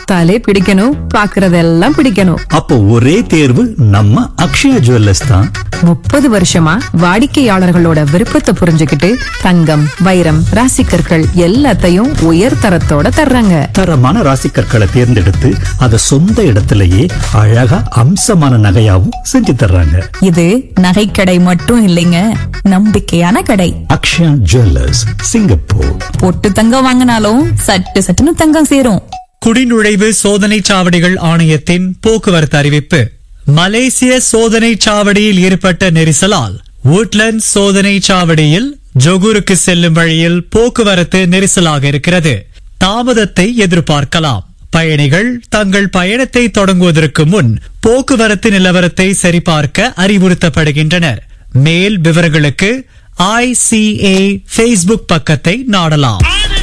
பார்த்தாலே பிடிக்கணும் பாக்குறதெல்லாம் பிடிக்கணும் அப்போ ஒரே தேர்வு நம்ம அக்ஷயா ஜுவல்லர்ஸ் தான் முப்பது வருஷமா வாடிக்கையாளர்களோட விருப்பத்தை புரிஞ்சுக்கிட்டு தங்கம் வைரம் ராசிக்கற்கள் எல்லாத்தையும் உயர் தரத்தோட தர்றாங்க தரமான ராசி கற்களை தேர்ந்தெடுத்து அதை சொந்த இடத்திலேயே அழகா அம்சமான நகையாவும் செஞ்சு தர்றாங்க இது நகைக்கடை மட்டும் இல்லைங்க நம்பிக்கையான கடை அக்ஷயா ஜுவல்லர்ஸ் சிங்கப்பூர் பொட்டு தங்கம் வாங்கினாலும் சட்டு சட்டுன்னு தங்கம் சேரும் குடிநுழைவு சோதனை சாவடிகள் ஆணையத்தின் போக்குவரத்து அறிவிப்பு மலேசிய சோதனை சாவடியில் ஏற்பட்ட நெரிசலால் woodland சோதனை சாவடியில் ஜொகூருக்கு செல்லும் வழியில் போக்குவரத்து நெரிசலாக இருக்கிறது தாமதத்தை எதிர்பார்க்கலாம் பயணிகள் தங்கள் பயணத்தை தொடங்குவதற்கு முன் போக்குவரத்து நிலவரத்தை சரிபார்க்க அறிவுறுத்தப்படுகின்றனர் மேல் விவரங்களுக்கு ஐசிஏ ஃபேஸ்புக் பக்கத்தை நாடலாம்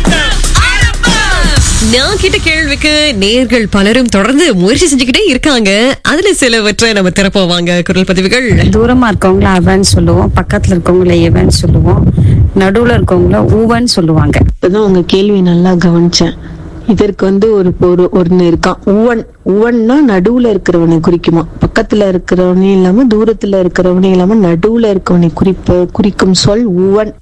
நான் கேட்ட கேள்விக்கு நேர்கள் பலரும் தொடர்ந்து முயற்சி செஞ்சுக்கிட்டே இருக்காங்க அதுல சிலவற்றை நம்ம திறப்போம் வாங்க குரல் பதிவுகள் தூரமா இருக்கவங்கள அவன்னு சொல்லுவோம் பக்கத்துல இருக்கவங்கள எவன்னு சொல்லுவோம் நடுவுல இருக்கவங்கள ஊவன்னு சொல்லுவாங்க இப்பதான் உங்க கேள்வி நல்லா கவனிச்சேன் இதற்கு வந்து ஒரு ஒரு ஒன்னு இருக்கான் உவன் உவன்னா நடுவுல இருக்கிறவனை குறிக்குமா பக்கத்துல இருக்கிறவனே இல்லாம தூரத்துல இருக்கிறவனே இல்லாம நடுவுல இருக்கவனை குறிப்ப குறிக்கும் சொல் உவன்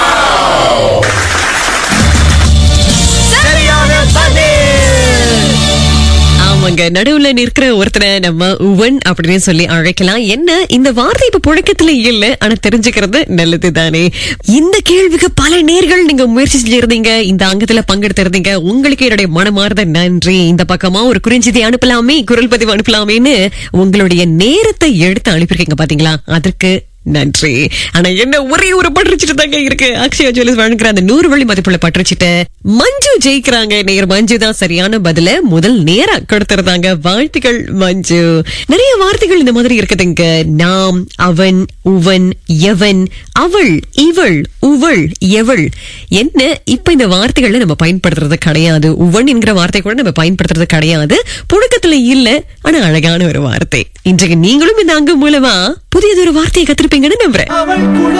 ஆமாங்க நடுவுல நிற்கிற ஒருத்தனை நம்ம உவன் அப்படின்னு சொல்லி அழைக்கலாம் என்ன இந்த வார்த்தை இப்ப புழக்கத்துல இல்ல ஆனா தெரிஞ்சுக்கிறது நல்லது தானே இந்த கேள்விக்கு பல நேர்கள் நீங்க முயற்சி செஞ்சிருந்தீங்க இந்த அங்கத்துல பங்கெடுத்திருந்தீங்க உங்களுக்கு என்னுடைய மனமார்ந்த நன்றி இந்த பக்கமா ஒரு குறிஞ்சிதை அனுப்பலாமே குரல் பதிவு அனுப்பலாமேன்னு உங்களுடைய நேரத்தை எடுத்து அனுப்பியிருக்கீங்க பாத்தீங்களா அதற்கு நன்றி ஆனா என்ன ஒரே ஒரு பற்றுச்சிட்டு தாங்க இருக்கு அக்ஷயா ஜுவல்லர்ஸ் வழங்குற அந்த நூறு வழி மதிப்புள்ள பற்றுச்சிட்டு மஞ்சு ஜெயிக்கிறாங்க நேர் மஞ்சு தான் சரியான பதில முதல் நேரா கொடுத்துருந்தாங்க வாழ்த்துக்கள் மஞ்சு நிறைய வார்த்தைகள் இந்த மாதிரி இருக்குதுங்க நாம் அவன் உவன் எவன் அவள் இவள் உவள் எவள் என்ன இப்ப இந்த வார்த்தைகள்ல நம்ம பயன்படுத்துறது கிடையாது உவன் என்கிற வார்த்தை கூட நம்ம பயன்படுத்துறது கிடையாது புழக்கத்துல இல்ல ஆனா அழகான ஒரு வார்த்தை இன்றைக்கு நீங்களும் இந்த அங்கு மூலமா புதியதொரு வார்த்தையை கத்திருப்பீங்கன்னு நம்புறேன்